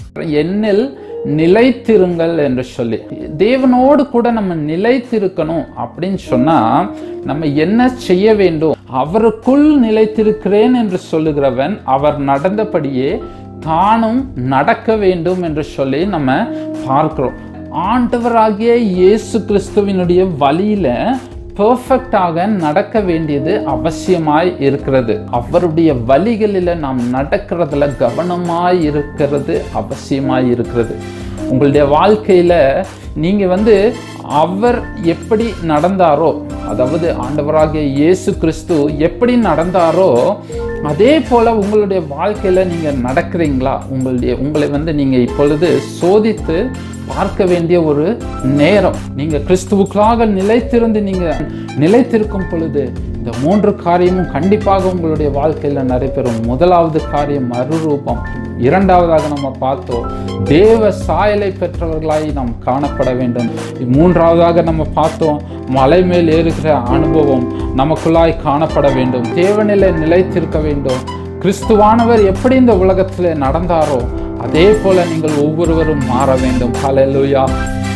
என்னில் நிலைத்திருங்கள் என்று சொல்லி தேவனோடு கூட நம்ம நிலைத்திருக்கணும் அப்படின்னு சொன்னா நம்ம என்ன செய்ய வேண்டும் அவருக்குள் நிலைத்திருக்கிறேன் என்று சொல்லுகிறவன் அவர் நடந்தபடியே தானும் நடக்க வேண்டும் என்று சொல்லி நம்ம பார்க்கிறோம் ஆண்டவராகிய இயேசு கிறிஸ்துவினுடைய வழியில பெர்ஃபெக்டாக நடக்க வேண்டியது அவசியமாய் இருக்கிறது அவருடைய வழிகளில் நாம் நடக்கிறதுல கவனமாய் இருக்கிறது அவசியமாய் இருக்கிறது உங்களுடைய வாழ்க்கையில நீங்க வந்து அவர் எப்படி நடந்தாரோ அதாவது ஆண்டவராகிய இயேசு கிறிஸ்து எப்படி நடந்தாரோ அதே போல உங்களுடைய வாழ்க்கையில நீங்க நடக்கிறீங்களா உங்களுடைய உங்களை வந்து நீங்க இப்பொழுது சோதித்து பார்க்க வேண்டிய ஒரு நேரம் நீங்க கிறிஸ்துவுக்காக நிலைத்திருந்து நீங்க நிலைத்திருக்கும் பொழுது இந்த மூன்று காரியமும் கண்டிப்பாக உங்களுடைய வாழ்க்கையில நடைபெறும் முதலாவது காரியம் மறுரூபம் இரண்டாவதாக நம்ம பார்த்தோம் தேவ சாயலை பெற்றவர்களாய் நாம் காணப்பட வேண்டும் மூன்றாவதாக நம்ம பார்த்தோம் மலை மேல் ஏறுகிற அனுபவம் நமக்குள்ளாய் காணப்பட வேண்டும் தேவநிலை நிலைத்திருக்க வேண்டும் கிறிஸ்துவானவர் எப்படி இந்த உலகத்தில் நடந்தாரோ அதே போல நீங்கள் ஒவ்வொருவரும் மாற வேண்டும் ஹalleluya